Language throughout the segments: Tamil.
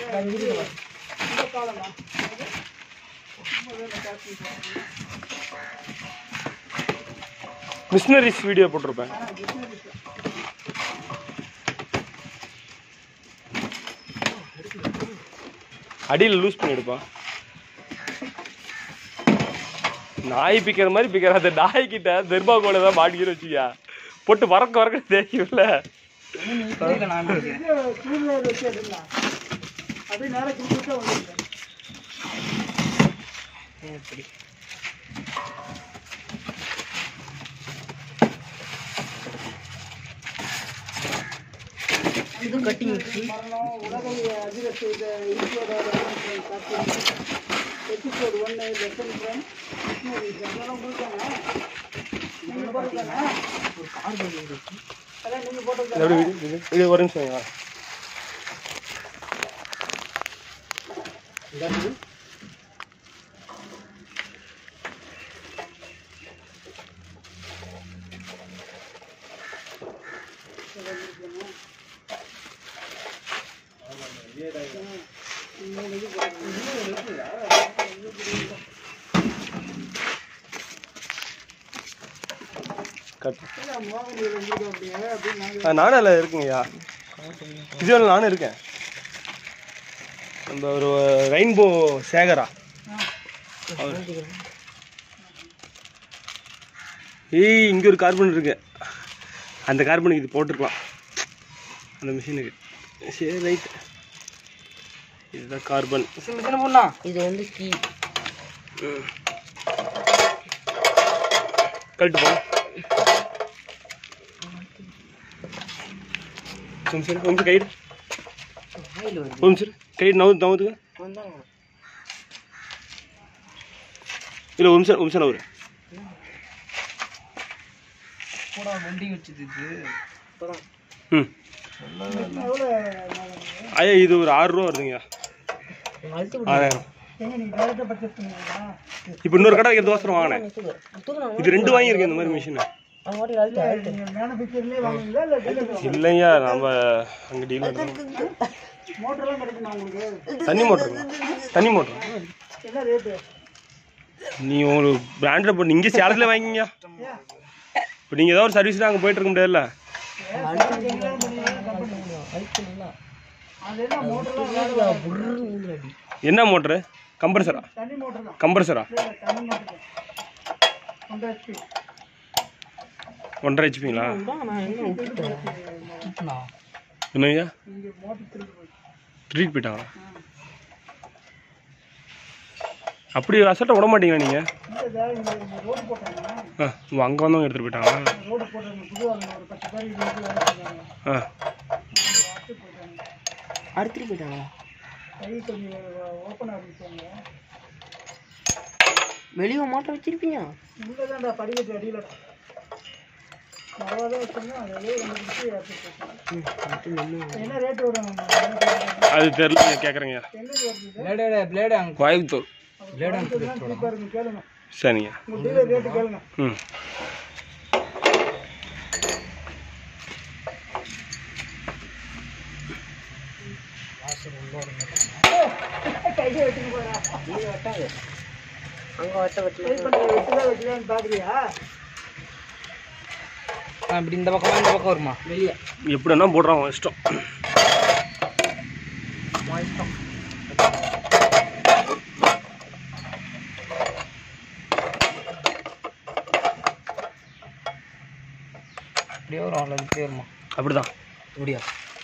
மிஷினரிஸ் வீடியோ போட்டிருப்பேன் அடியில் லூஸ் பண்ணிடுப்பா நாய் பிக்கிற மாதிரி பிக்கிற அந்த நாய் கிட்ட தெர்மாகோல தான் மாட்டிக்கிற வச்சுக்கியா போட்டு வரக்க வரக்க தெரியும்ல சூழ்நிலை வச்சு எடுக்கலாம் அப்படியே நேரம் கிட்ட வந்துருக்கேன் இது கட்டிங் மரணம் உலகை அதிர செய்த இந்தியோட எபிசோட் ஒன்று லெசன் ஃப்ரம் அதெல்லாம் உங்களுக்கு தானே நீங்கள் போட்டு தானே அதான் நீங்கள் போட்டது எப்படி வீடியோ இது- இது ஒரு நிமிஷம் இருங்க. கட் மோகன் உங்களுக்கு அப்படியே அப்படின்னு நாங்கள் ஆ, நானும் அதில் இருக்குங்கய்யா இது நானும் இருக்கேன் நம்ம ஒரு ரெயின்போ சேகரா ஏய் இங்கே ஒரு கார்பன் இருக்கு அந்த கார்பனுக்கு இது போட்டுருக்கலாம் அந்த மிஷினுக்கு சரி ரைட் இதுதான் கார்பன் இது வந்து கீ கழட்டு போ ஒரு நிமிஷம் இரு, ஒரு நிமிஷம் கைடு ஆயில் வருது ஒரு நிமிஷம் இரு. கைடு நவு நவுத்துக்க வந்தாங்க இல்லை ஒரு நிமிஷம் ஒரு நிமிஷம் நவரு கூட வண்டி வச்சுது இது இப்போதான் ம் ஐயா இது ஒரு ஆறு ரூபா வருதுங்கய்யா அழுத்தி ஆறாயிரம் ஏங்க நீங்கள் டேரக்டாக பர்ச்சேஸ் பண்ணுவீங்களா இப்போ இன்னொரு கடை வைக்கிறது தோசரம் வாங்கினேன் தூக்குறாங்க இது ரெண்டு வாங்கியிருக்கேன் இந்த மாதிரி மிஷின் அவங்க வாட்டி அழுத்தி அழுத்து நீங்கள் மேனுஃபேக்சர்லேயே வாங்குவீங்களா இல்லை டீலர் இல்லையா நம்ம அங்கே டீலர் மோட்டர்லாம் கிடைக்குமா உங்களுக்கு தண்ணி மோட்டருங்க தண்ணி மோட்டர் என்ன ரேட்டு நீ உங்களுக்கு பிராண்டில் போட்டு இங்கே சேலத்தில் வாங்கிங்க இப்போ நீங்கள் ஏதோ ஒரு சர்வீஸில் அங்கே போயிட்டு இருக்க முடியாதுல்ல அழுத்து நல்லா அது என்ன மோட்டர்லாம் புர்ருன்னு ஊதுறாடி. என்ன மோட்ரு கம்ப்ரஸரா தண்ணி மோட்டர் தான் கம்ப்ரஸரா இல்லை தண்ணி மோட்டர் தான் ஒன்றரை ஹெச்பி ஒன்றரை ஹெச்பிங்களா இதான் நான் என்ன விட்டுட்டேன் விட்டுட்டேனா? என்னய்யா இங்கே மோட்டர் திருப்பி போயிடுச்சு ட்ரீட் போயிட்டாங்களா அப்படி அசல்ட்டாக விட மாட்டீங்களா நீங்கள் இல்லை இங்கே ரோடு போட்டாங்க ஆ அங்கே வந்தவங்க எடுத்துகிட்டு போயிட்டாங்களா ரோடு போட்டாங்க புது ஆளுங்க ஒரு பத்து பேர் இது வந்து வேலை செஞ்சாங்க ஆ வாட்டு போட்டாங்க அடுத்துட்டு போயிட்டாங்களா கை கொஞ்சம் ஓப்பன் ஆரம்பிச்சாங்க வெளியே மாட்ட வச்சிருப்பீங்க உள்ளே தான்டா படிக்கட்டு அடியில் மரவாதான் வச்சோம்னா அதிலே வந்துட்டு எடுத்துட்டு போட்டாங்க ம், அடுத்து நின்னு என்ன ரேட் வரும் அது தெரில கேட்குறேங்க என்ன ரேட் இது கோயம்புத்தூர் சீப்பாக இருக்கு கேளுங்க சரிங்க உங்கள் டீலர் ரேட்டு கேளுங்க ம் கையை வச்சுட்டு போறா இங்க வெட்டாது அங்க வெட்ட வெட்ட ட்ரை பண்ணி வெட்டுதா வெட்டுதான்னு பார்க்குறியா இப்படி இந்த பக்கம் இந்த பக்கம் வருமா வெளியே எப்படி வேணா போடுறான் அவன் இஷ்டம் இஷ்டம் அப்படியே வரும் அவ்வளோ இப்படியே வருமா அப்படிதான் இப்படியா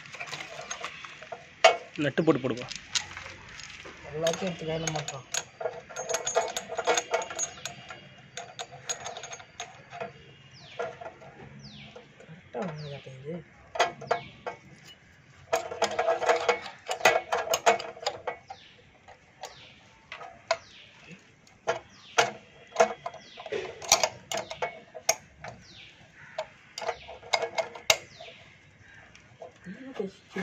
நட்டு போட்டு போடுப்பா எல்லாத்தையும் எடுத்து கையில் மாட்டோம் கரெக்டாக வாங்க மாட்டேங்குது என்ன பேசிச்சு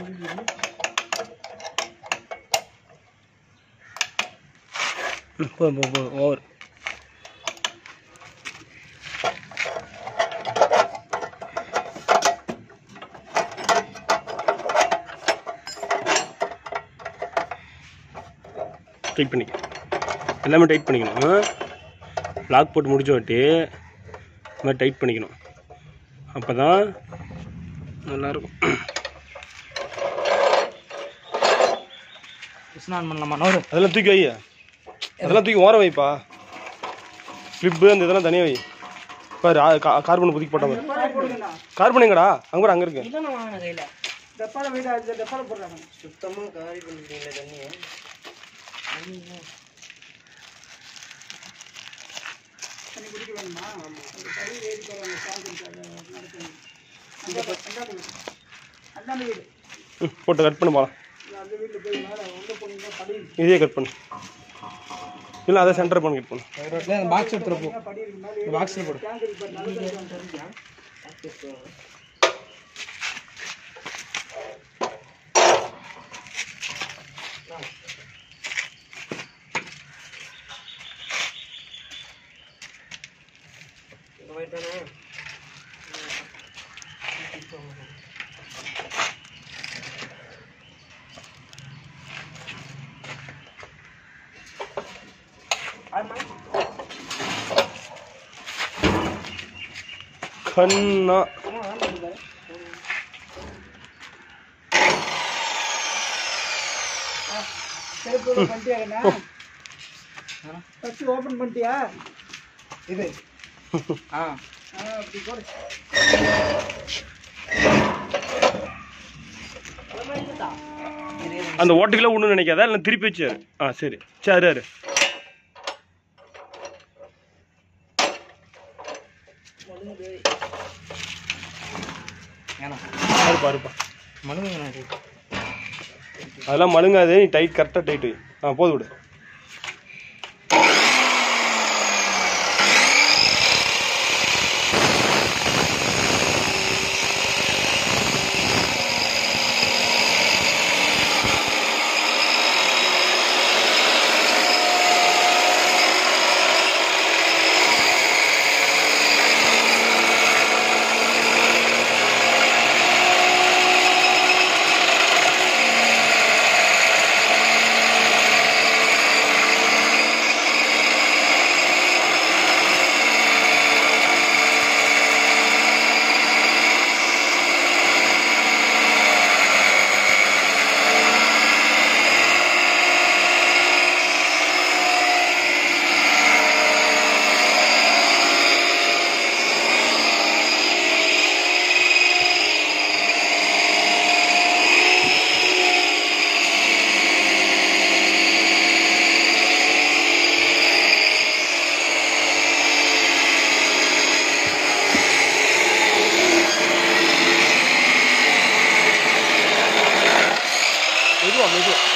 ம், போதும் போதும் போதும் ஓவர் டைட் பண்ணிக்க எல்லாமே டைட் பண்ணிக்கணும் லாக் போட்டு முடிச்ச வாட்டி இந்த மாதிரி டைட் பண்ணிக்கணும் அப்போ தான் நல்லாயிருக்கும் மிஷின் ஆன் பண்ணலாமா நோரு அதெல்லாம் தூக்கி வை அதெல்லாம் தூக்கி ஓரம் வைப்பா ஃப்ளிப்பு அந்த இதெல்லாம் தனியாக வை பாரு கார்பன் புதுக்கி போட்டா பாரு போடுங்கண்ணா கார்பன் எங்கடா அங்கே பாரு அங்கே இருக்கு இல்லை நான் வாங்கின கையில் டப்பால வீடு இந்த டப்பால போடுறாங்க சுத்தமாக காரி பண்ணிட்டீங்களே தண்ணியை தண்ணி குடிக்க வேணுமா அந்த தண்ணி ஏறி போகிறாங்க சாயந்தரம் நடக்கணும் அந்தாண்ட வீடு அந்தாண்ட வீடு ம், போட்டு கட் பண்ணு போகலாம் அந்த வீட்டில் போய் மேலே உள்ள போனீங்கன்னா படி இதையே கட் பண்ணு இல்லை அதை சென்டர் பண்ணி கட் பண்ணு அந்த பாக்ஸ் எடுத்துகிட்டு போ படி இருக்கு மேலே இந்த பாக்ஸில் போடு டேங்க் இருக்கு பாரு, நல்ல தண்ணி வாங்க. கண்ணா செருப்பு உள்ள பண்ணிட்டியாங்கண்ணா ஃபஸ்ட்டு ஓப்பன் பண்ணிட்டியா இது ஆ ஆ அப்படி போடு அந்த ஓட்டுக்கெல்லாம் ஒன்றும் நினைக்காதா இல்லை திருப்பி வச்சாரு ஆ சரி சரி சரி ஏன்னா பாரு பாருப்பா மனுங்க அதெல்லாம் மழுங்காது நீ டைட் கரெக்டாக டைட் வை ஆ போது விடு மெதுவா மெதுவா